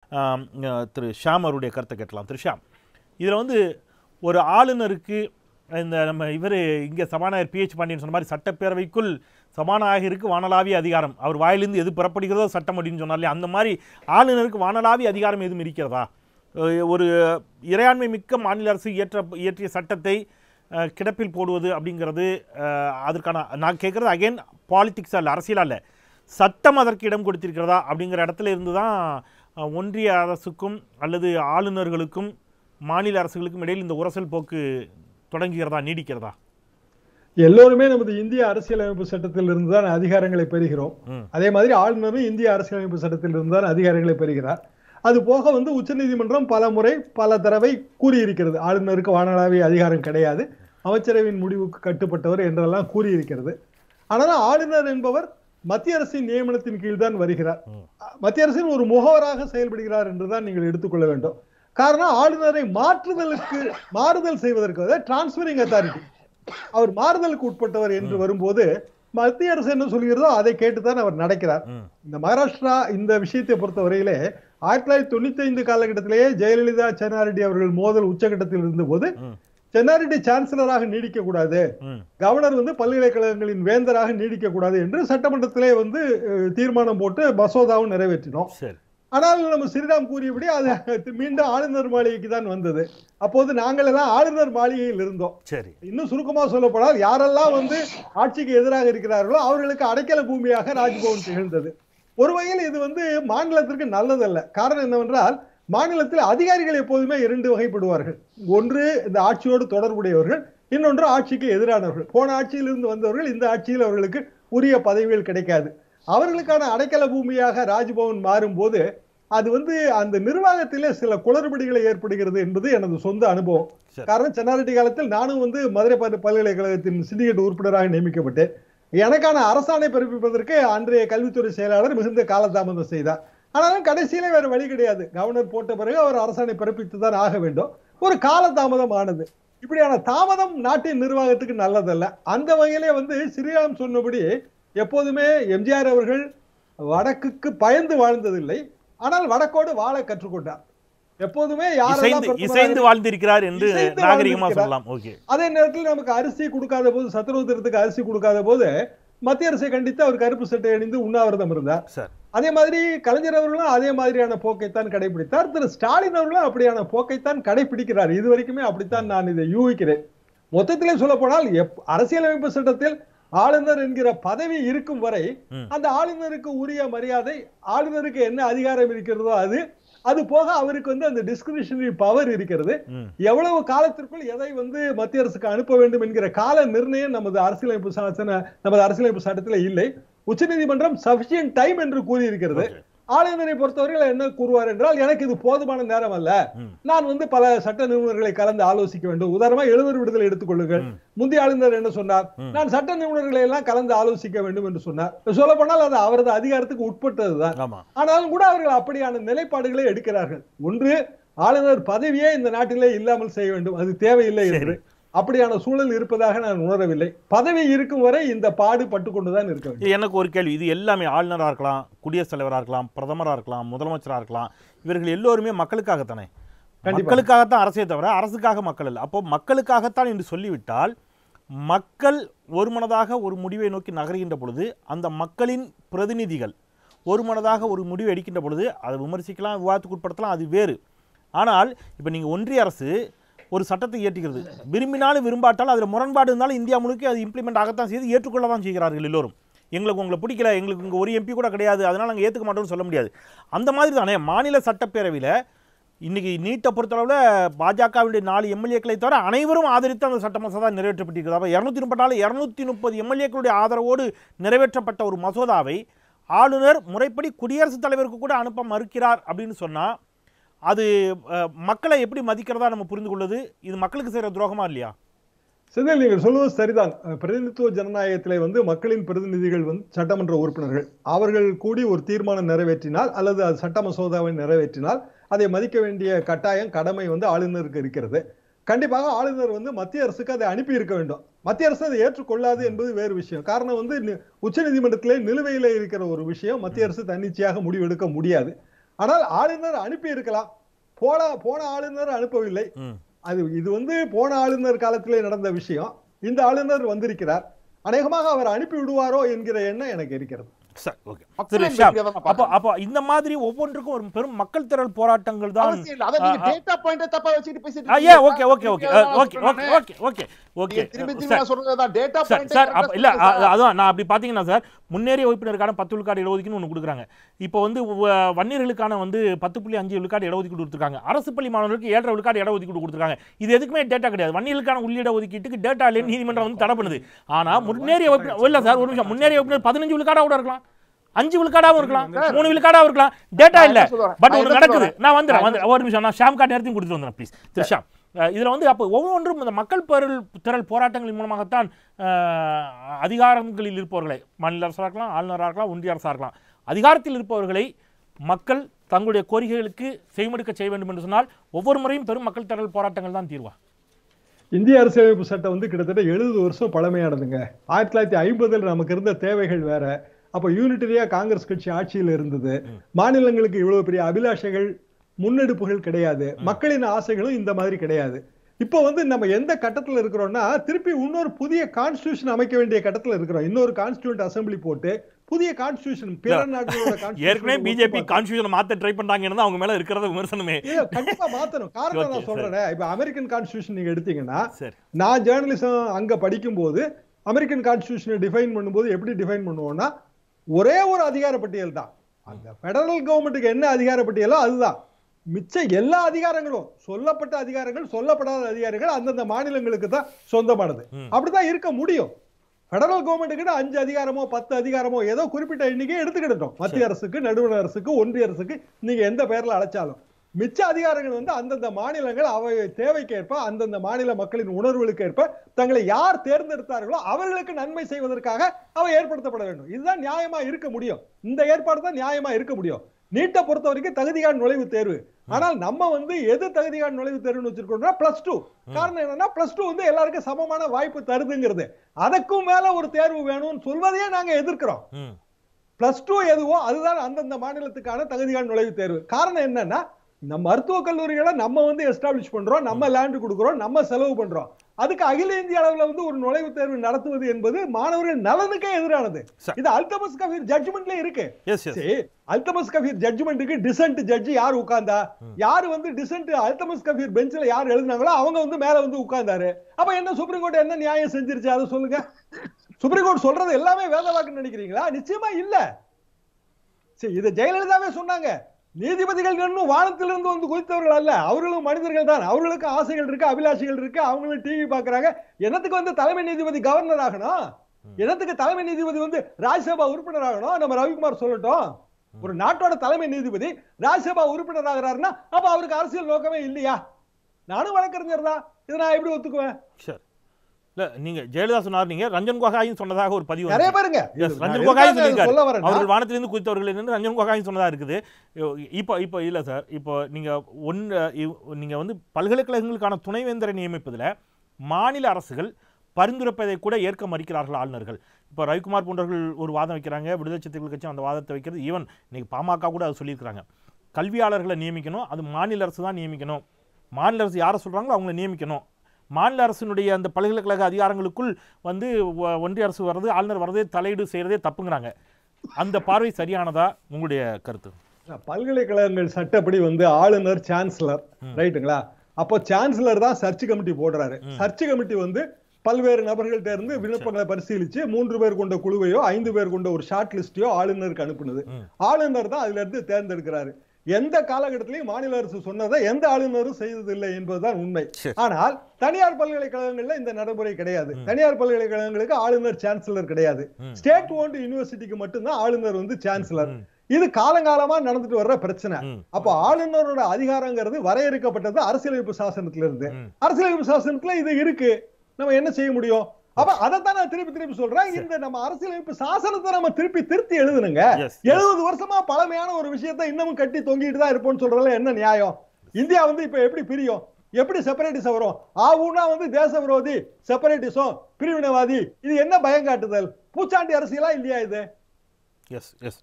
ஆம், அஹ், திரு ஷாம் அவருடைய கருத்தை கேட்கலாம் திரு ஷாம் இதில் வந்து ஒரு ஆளுநருக்கு இந்த நம்ம இவர் இங்கே சபாநாயகர் பிஹெச் பாண்டியன் சொன்ன மாதிரி சட்டப்பேரவைக்குள் சபாநாயகருக்கு வானளாவிய அதிகாரம் அவர் வாயிலிருந்து எது புறப்படுகிறதோ சட்டம் அப்படின்னு சொன்னார் இல்லையா அந்த மாதிரி ஆளுநருக்கு வானளாவிய அதிகாரம் எதுவும் இருக்கிறதா அஹ், ஒரு இறையாண்மை மிக்க மாநில அரசு இயற்ற இயற்றிய சட்டத்தை அஹ், கிடப்பில் போடுவது அப்படிங்கிறது அஹ், அதற்கான நான் கேட்குறது அகைன் பாலிடிக்ஸாக இல்லை அரசியலாக இல்லை சட்டம் அதற்கு இடம் கொடுத்திருக்கிறதா அப்படிங்கிற இடத்துல இருந்து தான் அஹ், ஒன்றிய அரசுக்கும் அல்லது ஆளுநர்களுக்கும் மாநில அரசுகளுக்கும் இடையில் இந்த உரசல் போக்கு தொடங்குகிறதா நீடிக்கிறதா எல்லோருமே நமது இந்திய அரசியலமைப்பு சட்டத்தில் இருந்து தான் அதிகாரங்களை பெறுகிறோம் ம். அதே மாதிரி ஆளுநரும் இந்திய அரசியலமைப்பு சட்டத்தில் இருந்து தான் அதிகாரங்களை பெறுகிறார் அது போக வந்து உச்சநீதிமன்றம் பல முறை பல தடவை கூறியிருக்கிறது ஆளுநருக்கு வானளாவிய அதிகாரம் கிடையாது அமைச்சரவையின் முடிவுக்கு கட்டுப்பட்டவர் என்றெல்லாம் கூறியிருக்கிறது ஆனால் ஆளுநர் என்பவர் மத்திய அரசின் நியமனத்தின் கீழ் தான் வருகிறார் ம். மத்திய அரசின் ஒரு முகவராக செயல்படுகிறார் என்றுதான் நீங்கள் எடுத்துக்கொள்ள வேண்டும் காரணம் ஆளுநரை மாற்றுதலுக்கு மாறுதல் செய்வதற்கு அதாவது டிரான்ஸ்பரிங் அத்தாரிட்டி அவர் மாறுதலுக்கு உட்பட்டவர் என்று வரும்போது மத்திய அரசு என்ன சொல்கிறதோ அதை கேட்டுதான் அவர் நடக்கிறார் ம். இந்த மகாராஷ்டிரா இந்த விஷயத்தை பொறுத்தவரையிலே ஆயிரத்தி தொள்ளாயிரத்தி தொண்ணூத்தி ஐந்து காலகட்டத்திலேயே ஜெயலலிதா சென்னாரெட்டி அவர்கள் மோதல் உச்சகட்டத்தில் இருந்தபோது ம். சென்னாரெட்டி சான்சலராக நீடிக்க கூடாது ம் கவர்னர் வந்து பல்கலைக்கழகங்களின் வேந்தராக நீடிக்க கூடாது என்று சட்டமன்றத்திலே வந்து அஹ், தீர்மானம் போட்டு மசோதாவும் நிறைவேற்றினோம் சரி ஆனால் நம்ம ஸ்ரீராம் கூறியபடி அது மீண்டும் ஆளுநர் மாளிகைக்கு தான் வந்தது அப்போது நாங்கள் எல்லாம் ஆளுநர் மாளிகையில் இருந்தோம் சரி இன்னும் சுருக்கமா சொல்லப்போனால் யாரெல்லாம் வந்து ஆட்சிக்கு எதிராக இருக்கிறார்களோ அவர்களுக்கு அடைக்கல பூமியாக ராஜ்பவன் திகழ்ந்தது ஒரு வகையில் இது வந்து மாநிலத்திற்கு நல்லதல்ல காரணம் என்னவென்றால் மாநிலத்தில் அதிகாரிகள் எப்போதுமே இரண்டு வகைப்படுவார்கள் ஒன்று இந்த ஆட்சியோடு தொடர்புடையவர்கள் இன்னொன்று ஆட்சிக்கு எதிரானவர்கள் போன ஆட்சியிலிருந்து வந்தவர்கள் இந்த ஆட்சியில் அவர்களுக்கு உரிய பதவிகள் கிடைக்காது அவர்களுக்கான அடைக்கல பூமியாக ராஜ்பவன் மாறும்போது அது வந்து அந்த நிர்வாகத்திலே சில குளறுபடிகளை ஏற்படுகிறது என்பது எனது சொந்த அனுபவம் சரி. காரணம் சென்னாரெட்டி காலத்தில் நானும் வந்து மதுரை பல்- பல்கலைக்கழகத்தின் சிண்டிகேட் உறுப்பினராக நியமிக்கப்பட்டேன் எனக்கான அரசாணை பிறப்பிப்பதற்கு அன்றைய கல்வித்துறை செயலாளர் மிகுந்த காலதாமதம் செய்தார் ஆனாலும் கடைசியில வேற வழி கிடையாது கவர்னர் போட்ட பிறகு அவர் அரசாணை பிறப்பித்து தான் ஆக வேண்டும் ஒரு காலதாமதம் ஆனது இப்படியான தாமதம் நாட்டின் நிர்வாகத்துக்கு நல்லதல்ல அந்த வகையிலே வந்து ஸ்ரீராம் சொன்னபடி எப்போதுமே எம்ஜிஆர் அவர்கள் வடக்குக்கு பயந்து வாழ்ந்ததில்லை ஆனால் வடக்கோடு வாழ கற்றுக்கொண்டார் எப்போதுமே யாரெல்லாம் இசைந்து பிரதமராக இசைந்து வாழ்ந்திருக்கிறார் என்று இசைந்து நாகரிகமா வாழ்ந்திருக்கிறார். சொல்லலாம் ஓகே அதே நேரத்தில் நமக்கு அரிசி கொடுக்காத போது சத்துணவுத்திரத்துக்கு அரிசி கொடுக்காத போது மத்திய அரசை கண்டித்து அவர் கருப்பு சட்டை அணிந்து உண்ணாவிரதம் இருந்தார் சார் அதே மாதிரி கலைஞர் அவர்களும் அதே மாதிரியான போக்கைத்தான் கடைபிடித்தார் திரு ஸ்டாலின் அவர்களும் அப்படியான போக்கைத்தான் கடைபிடிக்கிறார் இது வரைக்குமே அப்படித்தான் நான் இதை யூகிக்கிறேன் மொத்தத்திலே சொல்ல போனால் எப்- அரசியலமைப்பு சட்டத்தில் ஆளுநர் என்கிற பதவி இருக்கும் வரை ம். அந்த ஆளுநருக்கு உரிய மரியாதை ஆளுநருக்கு என்ன அதிகாரம் இருக்கிறதோ அது அது போக அவருக்கு வந்து அந்த டிஸ்கிரிஷனரி பவர் இருக்கிறது ம் எவ்வளவு காலத்திற்குள் எதை வந்து மத்திய அரசுக்கு அனுப்ப வேண்டும் என்கிற கால நிர்ணயம் நமது அரசியலமைப்பு சாசன நமது அரசியலமைப்பு சட்டத்தில் இல்லை உச்சநீதிமன்றம் சபிஷியன்ட் டைம் என்று கூறியிருக்கிறது Okay. ஆளுநரை பொறுத்தவரையில் என்ன கூறுவார் என்றால் எனக்கு இது போதுமான நேரம் அல்ல ம். நான் வந்து பல சட்ட நிபுணர்களை கலந்து ஆலோசிக்க வேண்டும் உதாரணமா எழுவர் விடுதலை எடுத்துக்கொள்ளுங்கள் ம். முந்தைய ஆளுநர் என்ன சொன்னார் ம். நான் சட்ட நிபுணர்களை எல்லாம் கலந்து ஆலோசிக்க வேண்டும் என்று சொன்னார் சொல்ல போனால் அது அவரது அதிகாரத்துக்கு உட்பட்டதுதான் ஆமா ஆனாலும் கூட அவர்கள் அப்படியான நிலைப்பாடுகளை எடுக்கிறார்கள் ஒன்று ஆளுநர் பதவியே இந்த நாட்டிலே இல்லாமல் செய்ய வேண்டும் அது தேவையில்லை என்று அப்படியான சூழல் இருப்பதாக நான் உணரவில்லை பதவி இருக்கும் வரை இந்த பாடு பட்டு கொண்டுதான் இருக்க வேண்டும் இது எனக்கு ஒரு கேள்வி இது எல்லாமே ஆளுநராக இருக்கலாம் குடியரசுத் தலைவராக இருக்கலாம் பிரதமராக இருக்கலாம் முதலமைச்சராக இருக்கலாம் இவர்கள் எல்லோருமே மக்களுக்காகத்தானே கண்டிப்பா. மக்களுக்காகத்தான் அரசே தவிர அரசுக்காக மக்கள் இல்லை அப்போ மக்களுக்காகத்தான் என்று சொல்லிவிட்டால் மக்கள் ஒருமனதாக ஒரு முடிவை நோக்கி நகர்கின்ற பொழுது அந்த மக்களின் பிரதிநிதிகள் ஒருமனதாக ஒரு முடிவு எடுக்கின்ற பொழுது அதை விமர்சிக்கலாம் விவாதத்துக்கு உட்படுத்தலாம் அது வேறு ஆனால் இப்போ நீங்கள் ஒன்றிய அரசு ஒரு சட்டத்தை இயற்றுகிறது விரும்பினாலும் விரும்பாட்டாலும் அதில் முரண்பாடு இருந்தாலும் இந்தியா முழுக்க அது இம்ப்ளிமெண்ட் ஆகத்தான் செய்து ஏற்றுக்கொள்ள தான் செய்கிறார்கள் எல்லோரும் எங்களுக்கு உங்களை பிடிக்கல எங்களுக்கு இங்கே ஒரு எம்பி கூட கிடையாது அதனால் நாங்கள் ஏற்றுக்க மாட்டோம்னு சொல்ல முடியாது அந்த மாதிரி தானே மாநில சட்டப்பேரவையில் இன்னைக்கு நீட்டை பொறுத்தளவில் பாஜகவினுடைய நாலு எம்எல்ஏக்களை தவிர அனைவரும் ஆதரித்து அந்த சட்ட மசோதா நிறைவேற்றப்பட்டிருக்கிறது அப்போ இரநூத்தி முப்பத்தாலு இரநூத்தி முப்பது எம்எல்ஏக்களுடைய ஆதரவோடு நிறைவேற்றப்பட்ட ஒரு மசோதாவை ஆளுநர் முறைப்படி குடியரசுத் தலைவருக்கு கூட அனுப்ப மறுக்கிறார் அப்படின்னு சொன்னால் அது அஹ், மக்களை எப்படி மதிக்கிறதா நம்ம புரிந்து கொள்வது இது மக்களுக்கு செய்கிற துரோகமா இல்லையா செந்தில் நீங்கள் சொல்வது சரிதான் அஹ், பிரதிநிதித்துவ ஜனநாயகத்திலே வந்து மக்களின் பிரதிநிதிகள் வந்து சட்டமன்ற உறுப்பினர்கள் அவர்கள் கூடி ஒரு தீர்மானம் நிறைவேற்றினால் அல்லது அது சட்ட மசோதாவை நிறைவேற்றினால் அதை மதிக்க வேண்டிய கட்டாயம் கடமை வந்து ஆளுநருக்கு இருக்கிறது கண்டிப்பாக ஆளுநர் வந்து மத்திய அரசுக்கு அதை அனுப்பி இருக்க வேண்டும் மத்திய அரசு அதை ஏற்றுக்கொள்ளாது என்பது வேறு விஷயம் காரணம் வந்து நி- உச்சநீதிமன்றத்திலே நிலுவையில இருக்கிற ஒரு விஷயம் மத்திய அரசு தன்னிச்சையாக முடிவெடுக்க முடியாது ஆனால் ஆளுநர் அனுப்பி இருக்கலாம் போன போன ஆளுநர் அனுப்பவில்லை ம் அது இது வந்து போன ஆளுநர் காலத்திலே நடந்த விஷயம் இந்த ஆளுநர் வந்திருக்கிறார் அநேகமாக அவர் அனுப்பி விடுவாரோ என்கிற எண்ணம் எனக்கு இருக்கிறது சரி ஓகே மக்கள் திரு ஷியாம், என்பதை நான் அப்போ பார்க்கிறேன். அப்போ இந்த மாதிரி ஒவ்வொன்றுக்கும் ஒரு பெரும் மக்கள் திரள் போராட்டங்கள் தான் அவசியம் இல்ல. அதான் நீங்க ஆ, ஆ. data point அ தப்பா வச்சுக்கிட்டு பேசிட்டு ஆ, ஏ இருக்கீங்க. ஓகே ஓகே ஓகே திருப்பி ஓகே அதான் ஓகே நான் ஓகே ஓகே ஓகே நீங்க திரும்பி திரும்பி நான் சொல்றதுதான் data சார் point அ சார் correct ஆ அப்ப இல்ல சொல்லுங்க அ- சார். அதான் நான் அப்படி பாத்தீங்கன்னா சார் முன்னேறிய உறுப்பினருக்கான பத்து விழுக்காடு இடஒதுக்கீடு ஒன்று கொடுக்குறாங்க இப்போ வந்து வ- வன்னியர்களுக்கான வந்து பத்து புள்ளி அஞ்சு விழுக்காடு இடஒதுக்கீடு கொடுத்துருக்காங்க அரசு பள்ளி மாணவர்களுக்கு ஏழரை விழுக்காடு இடஒதுக்கீடு கொடுத்துருக்காங்க இது எதுக்குமே டேட்டா கிடையாது வன்னியர்களுக்கான உள்ளிட ஒதுக்கீட்டுக்கு டேட்டா இல்லைன்னு நீதிமன்றம் வந்து தடை பண்ணுது ஆனா முன்னேறிய உறுப்பினர் இல்ல சார் ஒரு நிமிஷம் முன்னேறிய உறுப்பினர் பதினஞ்சு விழுக்காடா கூட இருக்கலாம் அஞ்சு விழுக்காடாவும் இருக்கலாம் மூணு விழுக்காடாவும் இருக்கலாம் டேட்டா நான் இல்ல என்ன சொல்றேன்? பட் நான் ஒன்று என்ன நடக்குது சொல்றேன்? நான் வந்துடுறேன் நான் வந்து ஒரு நிமிஷம் நான் ஷாம் கார்டு நேரத்தையும் கொடுத்துட்டு வந்துடுறேன் ப்ளீஸ் திரு ஷாம் அஹ் இதுல வந்து அப்போ ஒவ்வொன்றும் இந்த மக்கள் பெருள் திரள் போராட்டங்களின் மூலமாகத்தான் அஹ், அதிகாரங்களில் இருப்பவர்களை மாநில அரசாக இருக்கலாம் ஆளுநராக இருக்கலாம் ஒன்றிய அரசாக இருக்கலாம் அதிகாரத்தில் இருப்பவர்களை மக்கள் தங்களுடைய கோரிக்கைகளுக்கு செய்மடுக்க செய்ய வேண்டும் என்று சொன்னால் ஒவ்வொரு முறையும் பெரும் மக்கள் திரள் போராட்டங்கள் தான் தீர்வா இந்திய அரசியலமைப்பு சட்டம் வந்து கிட்டத்தட்ட எழுபது வருஷம் பழமையானதுங்க ஆயிரத்தி தொள்ளாயிரத்தி ஐம்பதுல நமக்கு இருந்த தேவைகள் வேற அப்ப யூனிட்டரியா காங்கிரஸ் கட்சி ஆட்சியில் இருந்தது மாநிலங்களுக்கு இவ்வளவு பெரிய அபிலாஷைகள் முன்னெடுப்புகள் கிடையாது மக்களின் ஆசைகளும் இந்த மாதிரி கிடையாது இப்போ வந்து நம்ம எந்த கட்டத்துல இருக்கிறோம்னா திருப்பி இன்னொரு புதிய கான்ஸ்டியூஷன் அமைக்க வேண்டிய கட்டத்துல இருக்கிறோம் இன்னொரு கான்ஸ்டியூண்ட் அசெம்பிளி போட்டு புதிய கான்ஸ்டியூஷன் பிற நாடுகளோட constitution ஏற்கனவே ஒத்து பிஜேபி பார்த்து- கான்ஸ்டியூஷனை மாத்த ட்ரை பண்றாங்கன்னு அவங்க மேல இருக்கிறத விமர்சனமே இல்ல, கண்டிப்பா மாத்தணும் காரணம் Okay, நான் சொல்றேன் இப்ப அமெரிக்கன் கான்ஸ்டியூஷன் நீங்க எடுத்தீங்கன்னா சரி நான் ஜேர்னலிசம் அங்க படிக்கும்போது அமெரிக்கன் கான்ஸ்டியூஷனை டிஃபைன் பண்ணும்போது எப்படி டிஃபைன் பண்ணுவோம்னா ஒரே ஒரு அதிகார பட்டியல் தான் அந்த ஃபெடரல் கவர்மெண்ட்டுக்கு என்ன அதிகார பட்டியலோ அதுதான் மிச்ச எல்லா அதிகாரங்களும் சொல்லப்பட்ட அதிகாரங்கள் சொல்லப்படாத அதிகாரங்கள் அந்தந்த மாநிலங்களுக்கு தான் சொந்தமானது ம். அப்படிதான் இருக்க முடியும் ஃபெடரல் கவர்மெண்ட்டுக்கு அஞ்சு அதிகாரமோ பத்து அதிகாரமோ ஏதோ குறிப்பிட்ட எண்ணிக்கையை எடுத்துக்கிட்டோம் மத்திய அரசுக்கு நடுவண் அரசுக்கு ஒன்றிய அரசுக்கு நீங்க எந்த பெயர்ல அழைச்சாலும் மிச்ச அதிகாரங்கள் வந்து அந்தந்த மாநிலங்கள் அவை தேவைக்கேற்ப அந்தந்த மாநில மக்களின் உணர்வுகளுக்கு ஏற்ப தங்களை யார் தேர்ந்தெடுத்தார்களோ அவர்களுக்கு நன்மை செய்வதற்காக அவை ஏற்படுத்தப்பட வேண்டும் இதுதான் நியாயமா இருக்க முடியும் இந்த ஏற்பாடு தான் நியாயமா இருக்க முடியும் நீட்டை பொறுத்த வரைக்கும் தகுதிகான் நுழைவுத் தேர்வு ஆனால் நம்ம வந்து எது தகுதிகான் நுழைவுத் தேர்வுன்னு வச்சிருக்கோம்னா பிளஸ் டூ காரணம் என்னன்னா பிளஸ் டூ வந்து எல்லாருக்கும் சமமான வாய்ப்பு தருதுங்கிறது அதற்கும் மேல ஒரு தேர்வு வேணும்னு சொல்வதையே நாங்க எதிர்க்கிறோம் ம் பிளஸ் டூ எதுவோ அதுதான் அந்தந்த மாநிலத்துக்கான தகுதிகான நுழைவுத் தேர்வு காரணம் என்னன்னா நம்ம மருத்துவக் கல்லூரிகளை நம்ம வந்து எஸ்டாப்ளிஷ் பண்றோம் நம்ம லேண்ட் கொடுக்குறோம் நம்ம செலவு பண்றோம் அதுக்கு அகில இந்திய அளவுல வந்து ஒரு நுழைவுத் தேர்வு நடத்துவது என்பது மாணவர்கள் நலனுக்கே எதிரானது சரி. இது அல்தமஸ் கபீர் ஜட்ஜ்மெண்ட்ல இருக்கு எஸ் எஸ் சரி அல்தமஸ் கபீர் ஜட்ஜ்மெண்ட்டுக்கு டிசன்ட் ஜட்ஜி யார் உட்கார்ந்தா யாரு வந்து டிசன்ட் அல்தமஸ் கபீர் பெஞ்ச்ல யார் எழுதினாங்களோ அவங்க வந்து மேல வந்து உட்கார்ந்தாரு அப்ப என்ன சுப்ரீம் கோர்ட் என்ன நியாயம் செஞ்சிருச்சு அதை சொல்லுங்க சுப்ரீம் கோர்ட் சொல்றது எல்லாமே வேத வாக்குன்னு நினைக்கிறீங்களா நிச்சயமா இல்ல சரி இதை ஜெயலலிதாவே சொன்னாங்க நீதிபதிகள் இன்னும் வானத்திலிருந்து வந்து குதித்தவர்கள் அல்ல அவர்களும் மனிதர்கள் தான் அவர்களுக்கு ஆசைகள் இருக்கு அபிலாஷைகள் இருக்கு அவங்களும் டிவி பாக்குறாங்க என்னத்துக்கு வந்து தலைமை நீதிபதி கவர்னர் ஆகணும் என்னத்துக்கு தலைமை நீதிபதி வந்து ராஜ்யசபா உறுப்பினர் ஆகணும் நம்ம ரவிக்குமார் சொல்லட்டும் ஒரு நாட்டோட தலைமை நீதிபதி ராஜ்யசபா உறுப்பினர் ஆகிறாருன்னா அப்ப அவருக்கு அரசியல் நோக்கமே இல்லையா நானும் வழக்கறிஞர் தான் இதை நான் எப்படி ஒத்துக்குவேன் சரி இல்ல நீங்க ஜெயலலிதா சொன்னார் நீங்க ரஞ்சன் கோகாயும் சொன்னதாக ஒரு பதிவு நிறைய வந்துச்சு. பேருங்க Yes, இது ரஞ்சன் நான் கோகாய் எதுக்காக சொல்லியிருக்காரு. சொல்ல வரேன்னா, அவர்கள் வானத்திலிருந்து குதித்தவர்கள் என்று ரஞ்சன் கோகாய் சொன்னதா இருக்குது இப்போ இப்போ இல்ல சார் இப்போ நீங்க ஒன் நீங்க வந்து பல்கலைக்கழகங்களுக்கான துணைவேந்தரை நியமிப்பதுல மாநில அரசுகள் பரிந்துரைப்பதை கூட ஏற்க மறுக்கிறார்கள் ஆளுநர்கள் இப்போ ரவிக்குமார் போன்றவர்கள் ஒரு வாதம் வைக்கிறாங்க விடுதலை சிறுத்தைகள் கட்சி அந்த வாதத்தை வைக்கிறது ஈவன் இன்னைக்கு பாமக கூட அது சொல்லியிருக்கிறாங்க கல்வியாளர்களை நியமிக்கணும் அது மாநில அரசு தான் நியமிக்கணும் மாநில அரசு யாரை சொல்றாங்களோ அவங்கள நியமிக்கணும் மாநில அரசினுடைய அந்த பல்கலைக்கழக அதிகாரங்களுக்குள் வந்து ஒ- ஒன்றிய அரசு வர்றது ஆளுநர் வர்றதே தலையீடு செய்யறதே தப்புங்கிறாங்க அந்த பார்வை சரியானதா உங்களுடைய கருத்து பல்கலைக்கழகங்கள் சட்டப்படி வந்து ஆளுநர் சான்சலர் ரைட்டுங்களா அப்போ சான்சலர் தான் சர்ச் கமிட்டி போடுறாரு சர்ச் கமிட்டி வந்து பல்வேறு நபர்கள்ட்ட இருந்து விண்ணப்பங்களை பரிசீலிச்சு மூன்று பேர் கொண்ட குழுவையோ ஐந்து பேர் கொண்ட ஒரு ஷார்ட் லிஸ்டையோ ஆளுநருக்கு அனுப்புனது ம். ஆளுநர் தான் அதுல இருந்து தேர்ந்தெடுக்கிறாரு எந்த காலகட்டத்திலையும் மாநில அரசு சொன்னதை எந்த ஆளுநரும் செய்ததில்லை என்பதுதான் உண்மை சரி. ஆனால் தனியார் பல்கலைக்கழகங்கள்ல இந்த நடைமுறை கிடையாது தனியார் பல்கலைக்கழகங்களுக்கு ஆளுநர் சான்சலர் கிடையாது ம். ஸ்டேட் ஓன்ட் யூனிவர்சிட்டிக்கு மட்டும்தான் ஆளுநர் வந்து சான்சலர் ம். இது காலங்காலமா நடந்துட்டு வர்ற பிரச்சனை ம். அப்ப ஆளுநரோட அதிகாரங்கிறது வரையறுக்கப்பட்டது அரசியலமைப்பு சாசனத்துல இருந்து ம். அரசியலமைப்பு சாசனத்துல இது இருக்கு நம்ம என்ன செய்ய முடியும் அப்ப அதைத்தான் நான் திருப்பி திருப்பி சொல்றேன் இந்த நம்ம அரசியலமைப்பு சாசனத்தை நம்ம திருப்பி திருத்தி எழுதுனுங்க Yes, yes. எழுபது வருஷமா பழமையான ஒரு விஷயத்தை இன்னமும் கட்டி தொங்கிட்டு தான் இருப்போம்னு சொல்றதுல என்ன நியாயம் இந்தியா வந்து இப்ப எப்படி பிரியும் எப்படி செப்பரேட்டிசம் வரும் ஆவுனா வந்து தேச விரோதி செப்பரேட்டிசம் பிரிவினைவாதி இது என்ன பயம் காட்டுதல் பூச்சாண்டி அரசியலா இல்லையா இது எஸ் எஸ்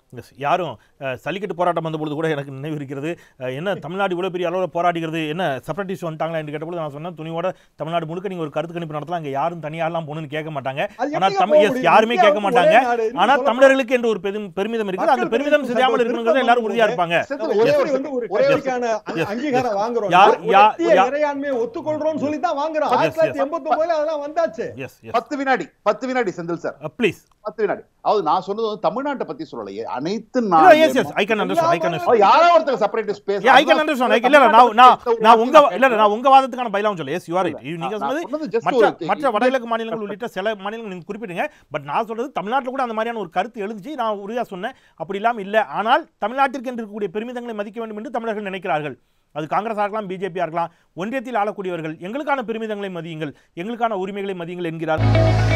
எஸ் யாரும் அஹ், சல்லிக்கட்டு போராட்டம் வந்தபொழுது கூட எனக்கு நினைவு இருக்கிறது அஹ், என்ன தமிழ்நாடு இவ்வளோ பெரிய அளவில் போராடுகிறது என்ன செப்பரேட்டிஸ்ட் வந்துட்டாங்களா என்று கேட்டபொழுது நான் சொன்னேன் துணியோட தமிழ்நாடு முழுக்க நீங்கள் ஒரு கருத்து கணிப்பு நடத்தலாம் அங்கே யாரும் தனியாரெல்லாம் போகணும்னு கேட்க மாட்டாங்க அது ஆனால் எப்படிங்க தமிழ் போக எஸ் முடியும்? யாருமே கேட்க இந்தியா மாட்டாங்க ஒரே நாடு. இன்னும் ஆனால் சொல்ல தமிழர்களுக்கு என்று ஒரு பெரும் பெருமிதம் இருக்குது அந்த மக்கள் பெருமிதம் பிரதிநிதி சிதையாமல் சபை இருக்கணுங்கிறது எல்லாரும் உறுதியா இருப்பாங்க செந்தில், நம்ம ஒரே எப்படி ஒரு வந்து ஒரு ஒரே ஒரு கட்சிக்கான அ- Yes, அங்கீகாரம் வாங்குறோம் யார்- ஒரு யார்- இந்திய யார்- இறையாண்மையை ஒத்துக்கொள்றோம்னு சொல்லி தான் வாங்குறோம் Yes, ஆயிரத்தி தொள்ளாயிரத்தி yes. எண்பத்தி ஒன்பதுல அதெல்லாம் வந்தாச்சு எஸ் எஸ் பத்து வினாடி பத்து வினாடி செந்தில் சார் ப்ளீஸ் பத்து வினாடி அதாவது நான் சொன்னது வந்து தமிழ்நாட்டை பத்தி சொல்லலையே அனைத்து yes yes I can understand I can அவ யாரோ ஒருத்தர் செப்பரேட்டிஸ்ட் பேச ஐ கேன் அண்டர்ஸ்டாண்ட் இல்ல இல்ல நான் நான் நான் உங்க இல்ல இல்ல நான் உங்க வாதத்துக்கான பைலாவும் சொல்ல எஸ் யூ ஆர் நீங்க சொன்னது மற்ற மற்ற வடகிழக்கு மாநிலங்கள் உள்ளிட்ட சில மாநிலங்கள் நீங்க குறிப்பிடுங்க பட் நான் சொல்றது தமிழ்நாட்டில் கூட அந்த மாதிரியான ஒரு கருத்து எழுந்துச்சு நான் உறுதியா சொன்னேன் அப்படி இல்லாம இல்ல ஆனால் தமிழ்நாட்டிற்கு என்று இருக்கக்கூடிய பெருமிதங்களை மதிக்க வேண்டும் என்று தமிழர்கள் நினைக்கிறார்கள் அது காங்கிரஸாக இருக்கலாம் பிஜேபியாக இருக்கலாம் ஒன்றியத்தில் ஆளக்கூடியவர்கள் எங்களுக்கான பெருமிதங்களை மதியுங்கள் எங்களுக்கான உரிமைகளை மதியுங்கள் என்கிறார்கள்